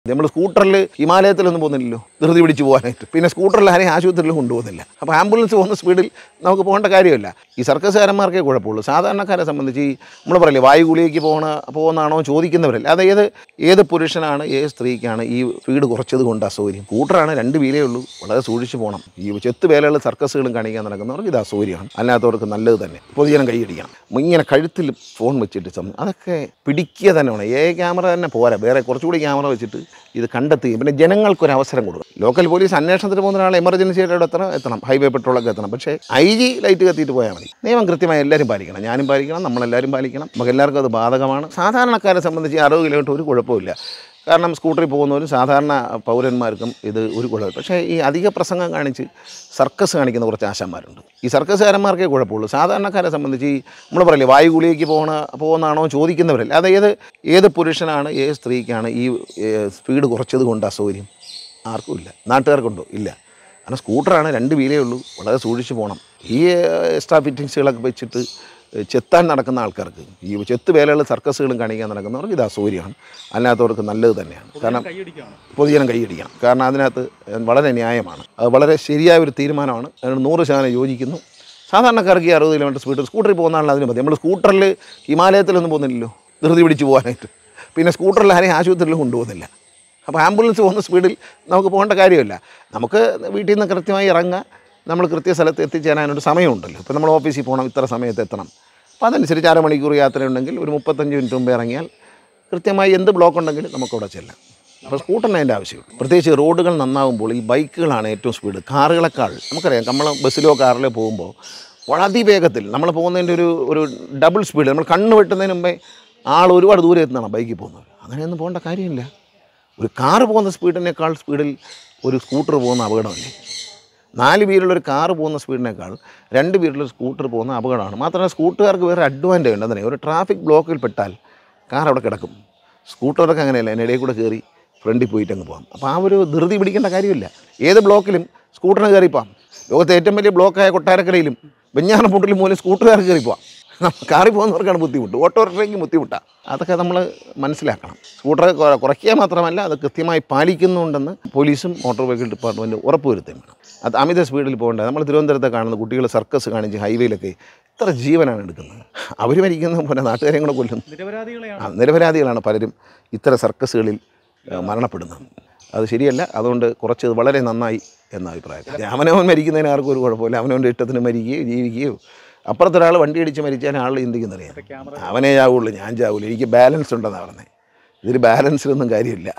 നമ്മൾ സ്കൂട്ടറിൽ ഹിമാലയത്തിലൊന്നും പോകുന്നില്ലല്ലോ ധൃതി പിടിച്ച് പോകാനായിട്ട് പിന്നെ സ്കൂട്ടറിൽ ആരെയും ആശുപത്രിയിൽ കൊണ്ടുപോകുന്നില്ല അപ്പോൾ ആംബുലൻസ് പോകുന്ന സ്പീഡിൽ നമുക്ക് പോകേണ്ട കാര്യമില്ല ഈ സർക്കസുകാരന്മാർക്കേ കുഴപ്പമുള്ളൂ സാധാരണക്കാരെ സംബന്ധിച്ച് ഈ നമ്മൾ പറയില്ലേ വായു ഗുളികയ്ക്ക് പോകണ പോകുന്നതാണോ ചോദിക്കുന്നവരല്ല അത് ഏത് ഏത് പുരുഷനാണ് ഏത് സ്ത്രീക്കാണ് ഈ സ്പീഡ് കുറച്ചത് കൊണ്ട് അസൗകര്യം സ്കൂട്ടറാണ് രണ്ട് വീലേ ഉള്ളൂ വളരെ സൂക്ഷിച്ച് പോകണം ഈ ചെത്ത് വേലകൾ സർക്കസുകളും കാണിക്കാൻ നടക്കുന്നവർക്ക് ഇത് അസൗകര്യമാണ് അല്ലാത്തവർക്ക് നല്ലത് തന്നെ പൊതുജനം കൈയടിക്കണം ഇങ്ങനെ കഴുത്തിൽ ഫോൺ വെച്ചിട്ട് സം- അതൊക്കെ പിടിക്കുക തന്നെ വേണം ഏ ക്യാമറ തന്നെ പോരാ വേറെ കുറച്ചുകൂടി ക്യാമറ വെച്ചിട്ട് ഇത് കണ്ടെത്തുകയും പിന്നെ ജനങ്ങൾക്കൊരു അവസരം കൊടുക്കണം ലോക്കൽ പോലീസ് അന്വേഷണത്തിന് പോകുന്ന ഒരാൾ എമർജൻസി ആയിട്ട് അവിടെ എത്തണം എത്തണം ഹൈവേ പെട്രോളൊക്കെ എത്തണം പക്ഷേ ഐ ജി ലൈറ്റ് കത്തിയിട്ട് പോയാൽ മതി നിയമം കൃത്യമായി എല്ലാവരും പാലിക്കണം ഞാനും പാലിക്കണം നമ്മളെല്ലാവരും പാലിക്കണം നമുക്ക് എല്ലാവർക്കും അത് ബാധകമാണ് സാധാരണക്കാരെ സംബന്ധിച്ച് ഈ അറുപത് കിലോമീറ്റർ ഒരു കുഴപ്പമില്ല കാരണം സ്കൂട്ടറിൽ പോകുന്നവരും സാധാരണ പൗരന്മാർക്കും ഇത് ഒരു കുഴപ്പം പക്ഷേ ഈ അധിക പ്രസംഗം കാണിച്ച് സർക്കസ് കാണിക്കുന്ന കുറച്ച് ആശാന്മാരുണ്ട് ഈ സർക്കസുകാരന്മാർക്കേ കുഴപ്പമുള്ളൂ സാധാരണക്കാരെ സംബന്ധിച്ച് ഈ നമ്മൾ പറയില്ലേ വായു ഗുളികയ്ക്ക് പോകണ പോകുന്നതാണോ ചോദിക്കുന്നവരല്ല അത് ഏത് ഏത് പുരുഷനാണ് ഏത് സ്ത്രീക്കാണ് ഈ ഏ, സ്പീഡ് കുറച്ചത് കൊണ്ട് അസൗകര്യം ആർക്കും ഇല്ല നാട്ടുകാർക്കുണ്ടോ ഇല്ല കാരണം സ്കൂട്ടറാണ് രണ്ട് വീലേ ഉള്ളൂ വളരെ സൂക്ഷിച്ച് പോകണം ഈ എക്സ്ട്രാ ഫിറ്റിങ്സുകളൊക്കെ വെച്ചിട്ട് ചെത്താൻ നടക്കുന്ന ആൾക്കാർക്ക് ഈ ചെത്ത് വേലകൾ സർക്കസുകളും കാണിക്കാൻ നടക്കുന്നവർക്ക് ഇത് അസൗകര്യമാണ് അല്ലാത്തവർക്ക് നല്ലത് തന്നെയാണ് കാരണം പൊതുജനം കൈയടിക്കണം കാരണം അതിനകത്ത് വളരെ ന്യായമാണ് അത് വളരെ ശരിയായ ഒരു തീരുമാനമാണ് അതിനോട് നൂറ് ശതമാനം യോജിക്കുന്നു സാധാരണക്കാർക്ക് ഈ അറുപത് കിലോമീറ്റർ സ്പീഡിൽ സ്കൂട്ടറിൽ പോകുന്ന ആളാണ് അതിന് മതി നമ്മൾ സ്കൂട്ടറിൽ ഹിമാലയത്തിലൊന്നും പോകുന്നില്ലല്ലോ ധൃതി പിടിച്ച് പോകാനായിട്ട് പിന്നെ സ്കൂട്ടറിൽ ആരെയും ആശുപത്രിയിൽ കൊണ്ടുപോകുന്നില്ല അപ്പോൾ ആംബുലൻസ് പോകുന്ന സ്പീഡിൽ നമുക്ക് പോകേണ്ട കാര്യമില്ല നമുക്ക് വീട്ടിൽ നിന്ന് കൃത്യമായി ഇറങ്ങുക നമ്മൾ കൃത്യ സ്ഥലത്ത് എത്തിച്ചേരാനൊരു സമയമുണ്ടല്ലോ ഇപ്പോൾ നമ്മൾ ഓഫീസിൽ പോകണം ഇത്ര സമയത്ത് എത്തണം അപ്പോൾ അതനുസരിച്ച് അരമണിക്കൂർ യാത്രയുണ്ടെങ്കിൽ ഒരു മുപ്പത്തഞ്ച് മിനിറ്റ് മുമ്പ് ഇറങ്ങിയാൽ കൃത്യമായി എന്ത് ബ്ലോക്ക് ഉണ്ടെങ്കിലും നമുക്കവിടെ ചെല്ലാം അപ്പോൾ സ്കൂട്ടറിന് അതിൻ്റെ ആവശ്യമുള്ളൂ പ്രത്യേകിച്ച് റോഡുകൾ നന്നാവുമ്പോൾ ഈ ബൈക്കുകളാണ് ഏറ്റവും സ്പീഡ് കാറുകളെക്കാൾ നമുക്കറിയാം നമ്മൾ ബസ്സിലോ കാറിലോ പോകുമ്പോൾ വളരെ അതിവേഗത്തിൽ നമ്മൾ പോകുന്നതിൻ്റെ ഒരു ഒരു ഡബിൾ സ്പീഡ് നമ്മൾ കണ്ണ് വെട്ടുന്നതിന് മുമ്പേ ആൾ ഒരുപാട് ദൂരെ എത്തുന്നതാണ് ബൈക്കിൽ പോകുന്നത് അങ്ങനെയൊന്നും പോകേണ്ട കാര്യമില്ല ഒരു കാറ് പോകുന്ന സ്പീഡിനേക്കാൾ സ്പീഡിൽ ഒരു സ്കൂട്ടർ പോകുന്ന അപകടമല്ലേ നാല് വീലുള്ളൊരു കാറ് പോകുന്ന സ്പീഡിനേക്കാൾ രണ്ട് വീലുള്ള സ്കൂട്ടർ പോകുന്ന അപകടമാണ് മാത്രമല്ല സ്കൂട്ടുകാർക്ക് വേറെ അഡ്വാൻറ്റേജ് ഉണ്ട് എന്താ ഒരു ട്രാഫിക് ബ്ലോക്കിൽ പെട്ടാൽ കാർ അവിടെ കിടക്കും സ്കൂട്ടറൊക്കെ അങ്ങനെയല്ല എൻ്റെ ഇടയിൽ കൂടെ കയറി ഫ്രണ്ടിൽ പോയിട്ട് അങ്ങ് പോകാം അപ്പോൾ ആ ഒരു ധൃതി പിടിക്കേണ്ട കാര്യമില്ല ഏത് ബ്ലോക്കിലും സ്കൂട്ടറിന് കയറിപ്പോവാം ലോകത്തെ ഏറ്റവും വലിയ ബ്ലോക്കായ കൊട്ടാരക്കരയിലും വെഞ്ഞാറമൂട്ടിലും മൂലം സ്കൂട്ടറുകാർക്ക് കയറി പോവാം കാറിൽ പോകുന്നവർക്കാണ് ബുദ്ധിമുട്ട് ഓട്ടോറിക്ഷയ്ക്ക് ബുദ്ധിമുട്ടാണ് അതൊക്കെ നമ്മൾ മനസ്സിലാക്കണം സ്കൂട്ടർ കുറ- കുറയ്ക്കുക മാത്രമല്ല അത് കൃത്യമായി പാലിക്കുന്നുണ്ടെന്ന് പോലീസും മോട്ടോർ വെഹിക്കിൾ ഡിപ്പാർട്ട്മെൻറ്റ് ഉറപ്പുവരുത്തുകയും വേണം അത് അമിത സ്പീഡിൽ പോകേണ്ട നമ്മൾ തിരുവനന്തപുരത്തെ കാണുന്ന കുട്ടികൾ സർക്കസ് കാണിച്ച് ഹൈവേയിലൊക്കെ ഇത്ര ജീവനാണ് എടുക്കുന്നത് അവർ മരിക്കുന്ന പോലെ നാട്ടുകാരെയും കൂടെ കൊല്ലുന്നു നിരപരാധികളെയാണ് ആ, നിരപരാധികളാണ് പലരും ഇത്തരം സർക്കസുകളിൽ ആ, മരണപ്പെടുന്നത് അത് ശരിയല്ല അതുകൊണ്ട് കുറച്ചത് വളരെ നന്നായി എന്ന അഭിപ്രായം അവനവൻ മരിക്കുന്നതിന് ആർക്കും ഒരു കുഴപ്പമില്ല അവനവൻ്റെ ഇഷ്ടത്തിന് മരിക്കുകയോ ജീവിക്കുകയോ അപ്പുറത്തൊരാൾ വണ്ടി അടിച്ച് മരിച്ചാൽ ആൾ ചിന്തിക്കുന്നറിയാം അവനെ ചാവുള്ളൂ ഞാൻ ചാവൂല എനിക്ക് ബാലൻസ് ഉണ്ടെന്നാണ് പറഞ്ഞത് ഇതിൽ ബാലൻസിലൊന്നും കാര്യമില്ല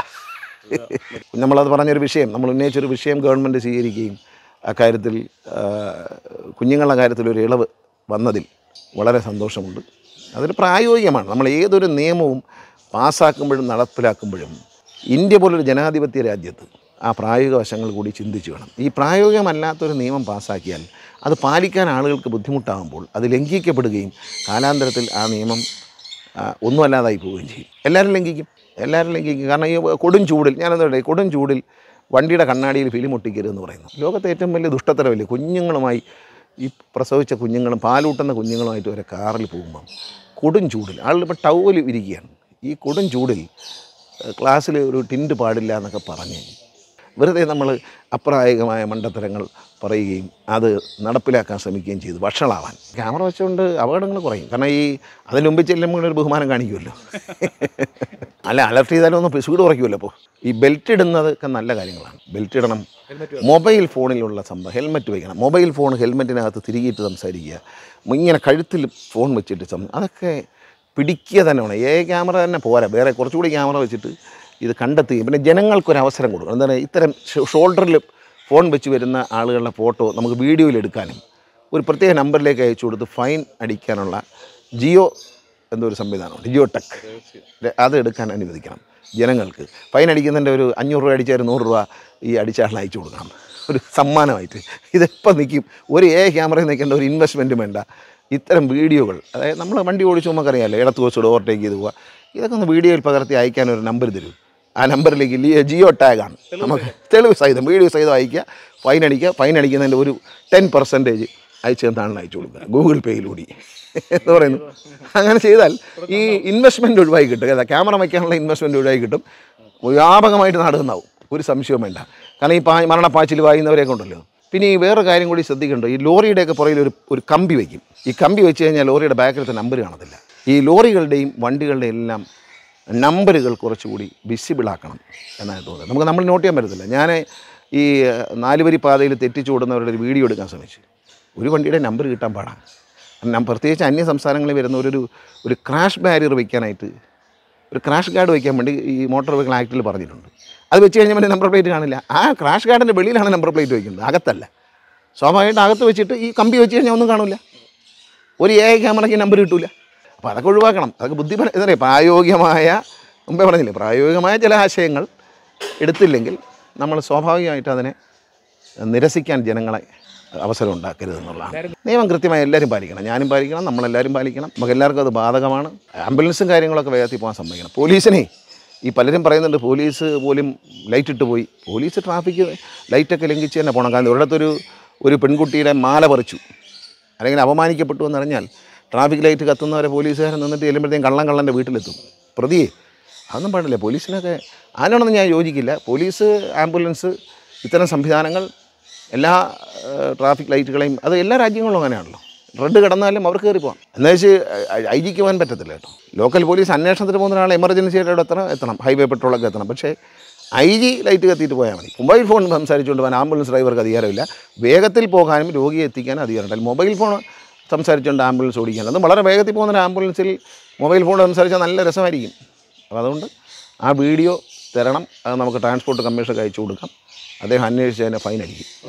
നമ്മളത് പറഞ്ഞൊരു വിഷയം നമ്മൾ ഉന്നയിച്ചൊരു വിഷയം ഗവൺമെൻറ് സ്വീകരിക്കുകയും അക്കാര്യത്തിൽ ആ, കുഞ്ഞുങ്ങളുടെ കാര്യത്തിൽ ഒരു ഇളവ് വന്നതിൽ വളരെ സന്തോഷമുണ്ട് അതൊരു പ്രായോഗികമാണ് നമ്മൾ ഏതൊരു നിയമവും പാസ്സാക്കുമ്പോഴും നടപ്പിലാക്കുമ്പോഴും ഇന്ത്യ പോലൊരു ജനാധിപത്യ രാജ്യത്ത് ആ പ്രായോഗിക വശങ്ങൾ കൂടി ചിന്തിച്ചു വേണം ഈ പ്രായോഗികമല്ലാത്തൊരു നിയമം പാസ്സാക്കിയാൽ അത് പാലിക്കാൻ ആളുകൾക്ക് ബുദ്ധിമുട്ടാകുമ്പോൾ അത് ലംഘിക്കപ്പെടുകയും കാലാന്തരത്തിൽ ആ നിയമം ആ, ഒന്നുമല്ലാതായി പോവുകയും ചെയ്യും എല്ലാവരും ലംഘിക്കും എല്ലാവരും ലംഘിക്കും കാരണം ഈ കൊടും ചൂടിൽ ഞാനെന്താ പറയുക കൊടും ചൂടിൽ വണ്ടിയുടെ കണ്ണാടിയിൽ ഫിലിം ഒട്ടിക്കരുതെന്ന് പറയുന്നു ലോകത്തെ ഏറ്റവും വലിയ ദുഷ്ടത്തരമല്ലേ കുഞ്ഞുങ്ങളുമായി ഈ പ്രസവിച്ച കുഞ്ഞുങ്ങളും പാലൂട്ടുന്ന കുഞ്ഞുങ്ങളുമായിട്ട് വരെ കാറിൽ പോകുമ്പം കൊടും ചൂടിൽ ആളുകൾ ഇപ്പോൾ ടൗവൽ ഇരിക്കുകയാണ് ഈ കൊടും ചൂടിൽ ക്ലാസ്സിൽ ഒരു ടിൻറ്റ് പാടില്ല എന്നൊക്കെ പറഞ്ഞ് വെറുതെ നമ്മൾ അപ്രായോഗികമായ മണ്ടത്തരങ്ങൾ പറയുകയും അത് നടപ്പിലാക്കാൻ ശ്രമിക്കുകയും ചെയ്തു വഷളാവാൻ ക്യാമറ വെച്ചുകൊണ്ട് അപകടങ്ങൾ കുറയും കാരണം ഈ അതിന് മുമ്പ് ചെല്ലുമ്പോൾ ഒരു ബഹുമാനം കാണിക്കുമല്ലോ അല്ല അലർട്ട് ചെയ്താലും ഒന്ന് സ്പീഡ് കുറയ്ക്കുമല്ലോ അപ്പോൾ ഈ ബെൽറ്റ് ഇടുന്നതൊക്കെ നല്ല കാര്യങ്ങളാണ് ബെൽറ്റ് ഇടണം മൊബൈൽ ഫോണിലുള്ള സംഭവം ഹെൽമെറ്റ് വയ്ക്കണം മൊബൈൽ ഫോൺ ഹെൽമെറ്റിനകത്ത് തിരികിയിട്ട് സംസാരിക്കുക ഇങ്ങനെ കഴുത്തിൽ ഫോൺ വെച്ചിട്ട് സം അതൊക്കെ പിടിക്കുക തന്നെ വേണം ഏ ക്യാമറ തന്നെ പോരാ വേറെ കുറച്ചുകൂടി ക്യാമറ വെച്ചിട്ട് ഇത് കണ്ടെത്തുകയും പിന്നെ ജനങ്ങൾക്കൊരു അവസരം കൊടുക്കണം എന്താണ് ഇത്തരം ഷോൾഡറിൽ ഫോൺ വെച്ച് വരുന്ന ആളുകളുടെ ഫോട്ടോ നമുക്ക് വീഡിയോയിൽ എടുക്കാനും ഒരു പ്രത്യേക നമ്പറിലേക്ക് അയച്ചു കൊടുത്ത് ഫൈൻ അടിക്കാനുള്ള ജിയോ എന്തോ ഒരു സംവിധാനമുണ്ട് ജിയോ ടെക് അത് എടുക്കാൻ അനുവദിക്കണം ജനങ്ങൾക്ക് ഫൈൻ അടിക്കുന്നതിൻ്റെ ഒരു അഞ്ഞൂറ് രൂപ അടിച്ചാൽ ഒരു നൂറ് രൂപ ഈ അടിച്ച ആളിന് അയച്ചു കൊടുക്കണം ഒരു സമ്മാനമായിട്ട് ഇതെപ്പോൾ നിൽക്കും ഒരു എ ക്യാമറയിൽ നിൽക്കേണ്ട ഒരു ഇൻവെസ്റ്റ്മെൻറ്റും വേണ്ട ഇത്തരം വീഡിയോകൾ അതായത് നമ്മൾ വണ്ടി ഓടിച്ചു നമുക്കറിയാമല്ലോ ഇടത്ത് വെച്ചോട് ഓവർടേക്ക് ചെയ്ത് പോവുക ഇതൊക്കെ ഒന്ന് വീഡിയോയിൽ പകർത്തി അയക്കാൻ ഒരു നമ്പർ തരൂ ആ നമ്പറിലേക്ക് ലി- ജിയോ ടാഗാണ് നമുക്ക് തെളിവ് സഹിതം വീഡിയോ സഹിതം അയക്കുക ഫൈൻ അടിക്കുക ഫൈൻ അടിക്കുന്നതിൻ്റെ ഒരു ടെൻ പെർസെൻറ്റേജ് അയച്ചു തന്നാണ് അയച്ചു കൊടുക്കുക ഗൂഗിൾ പേയിലൂടെ എന്ന് പറയുന്നു അങ്ങനെ ചെയ്താൽ ഈ ഇൻവെസ്റ്റ്മെൻറ്റ് ഒഴിവായി കിട്ടും ഏതാ ക്യാമറ വയ്ക്കാനുള്ള ഇൻവെസ്റ്റ്മെൻറ്റ് ഒഴിവായി കിട്ടും വ്യാപകമായിട്ട് നടന്നാവും ഒരു സംശയവും വേണ്ട കാരണം ഈ പാ മരണപ്പാച്ചിൽ വായുന്നവരെയൊക്കെ ഉണ്ടല്ലോ പിന്നെ ഈ വേറെ കാര്യം കൂടി ശ്രദ്ധിക്കേണ്ടത് ഈ ലോറിയുടെയൊക്കെ പുറകിൽ ഒരു ഒരു കമ്പി വയ്ക്കും ഈ കമ്പി വെച്ച് കഴിഞ്ഞാൽ ലോറിയുടെ ബാക്കിലത്തെ നമ്പർ കാണത്തില്ല ഈ ലോറികളുടെയും വണ്ടികളുടെയും എല്ലാം നമ്പറുകൾ കുറച്ചുകൂടി വിസിബിൾ ആക്കണം എന്നാണ് തോന്നുന്നത് നമുക്ക് നമ്മൾ നോട്ട് ചെയ്യാൻ പറ്റത്തില്ല ഞാൻ ഈ നാലുവരി പാതയിൽ തെറ്റിച്ചു ഓടുന്നവരുടെ ഒരു വീഡിയോ എടുക്കാൻ ശ്രമിച്ചു ഒരു വണ്ടിയുടെ നമ്പർ കിട്ടാൻ പാടാണ് കാരണം പ്രത്യേകിച്ച് അന്യ സംസ്ഥാനങ്ങളിൽ വരുന്നവരൊരു ഒരു ക്രാഷ് ബാരിയർ വയ്ക്കാനായിട്ട് ഒരു ക്രാഷ് ഗാർഡ് വയ്ക്കാൻ വേണ്ടി ഈ മോട്ടോർ വെഹിക്കിൾ ആക്റ്റിൽ പറഞ്ഞിട്ടുണ്ട് അത് വെച്ച് കഴിഞ്ഞാൽ പിന്നെ നമ്പർ പ്ലേറ്റ് കാണില്ല ആ ക്രാഷ് ഗാർഡിൻ്റെ വെളിയിലാണ് നമ്പർ പ്ലേറ്റ് വയ്ക്കുന്നത് അകത്തല്ല സ്വാഭാവികമായിട്ട് അകത്ത് വെച്ചിട്ട് ഈ കമ്പി വെച്ച് കഴിഞ്ഞാൽ ഒന്നും കാണില്ല ഒരു എ ഐ ക്യാമറയ്ക്ക് നമ്പർ കിട്ടില്ല അപ്പോൾ അതൊക്കെ ഒഴിവാക്കണം അതൊക്കെ ബുദ്ധിപര എന്താ പറയുക പ്രായോഗികമായ മുമ്പേ പറഞ്ഞില്ലേ പ്രായോഗികമായ ചില ആശയങ്ങൾ എടുത്തില്ലെങ്കിൽ നമ്മൾ സ്വാഭാവികമായിട്ട് അതിനെ നിരസിക്കാൻ ജനങ്ങളെ അവസരം ഉണ്ടാക്കരുത് എന്നുള്ളതാണ് നിയമം കൃത്യമായി എല്ലാവരും പാലിക്കണം ഞാനും പാലിക്കണം നമ്മളെല്ലാവരും പാലിക്കണം നമുക്ക് എല്ലാവർക്കും അത് ബാധകമാണ് ആംബുലൻസും കാര്യങ്ങളൊക്കെ വേഗത്തിൽ പോകാൻ സമ്മതിക്കണം പോലീസിനെ ഈ പലരും പറയുന്നുണ്ട് പോലീസ് പോലും ലൈറ്റ് ഇട്ട് പോയി പോലീസ് ട്രാഫിക് ലൈറ്റൊക്കെ ലംഘിച്ച് തന്നെ പോകണം കാരണം ഒരിടത്തൊരു ഒരു പെൺകുട്ടിയുടെ മാല പറിച്ചു അല്ലെങ്കിൽ അപമാനിക്കപ്പെട്ടു എന്നറിഞ്ഞാൽ ട്രാഫിക് ലൈറ്റ് കത്തുന്നവരെ പോലീസുകാരൻ നിന്നിട്ട് ചെല്ലുമ്പോഴത്തേക്കും കള്ളം കള്ളൻ്റെ വീട്ടിലെത്തും പ്രതിയെ അതൊന്നും പാടില്ല പോലീസിനൊക്കെ അതിനോടൊന്നും ഞാൻ യോജിക്കില്ല പോലീസ് ആംബുലൻസ് ഇത്തരം സംവിധാനങ്ങൾ എല്ലാ ട്രാഫിക് ലൈറ്റുകളെയും അത് എല്ലാ രാജ്യങ്ങളിലും അങ്ങനെയാണല്ലോ റെഡ് കിടന്നാലും അവർക്ക് കയറി പോകാം എന്ന് വെച്ച് ഐ ജിക്ക് പോകാൻ പറ്റത്തില്ല കേട്ടോ ലോക്കൽ പോലീസ് അന്വേഷണത്തിന് പോകുന്ന ഒരാൾ എമർജൻസി ആയിട്ട് അവിടെ എത്തണം എത്തണം ഹൈവേ പെട്രോളൊക്കെ എത്തണം പക്ഷേ ഐ ജി ലൈറ്റ് കത്തിയിട്ട് പോയാൽ മതി മൊബൈൽ ഫോൺ സംസാരിച്ചുകൊണ്ട് പോകാൻ ആംബുലൻസ് ഡ്രൈവർക്ക് അധികാരമില്ല വേഗത്തിൽ പോകാനും രോഗിയെ എത്തിക്കാനും അധികാരമുണ്ട് മൊബൈൽ ഫോൺ സംസാരിച്ചുകൊണ്ട് ആംബുലൻസ് ഓടിക്കാൻ അത് വളരെ വേഗത്തിൽ പോകുന്ന ഒരു ആംബുലൻസിൽ മൊബൈൽ ഫോൺ സംസാരിച്ചാൽ നല്ല രസമായിരിക്കും അപ്പോൾ അതുകൊണ്ട് ആ വീഡിയോ തരണം അത് നമുക്ക് ട്രാൻസ്പോർട്ട് കമ്മീഷനൊക്കെ അയച്ചു കൊടുക്കാം അദ്ദേഹം അന്വേഷിച്ച് അതിനെ ഫൈൻ അടിക്കും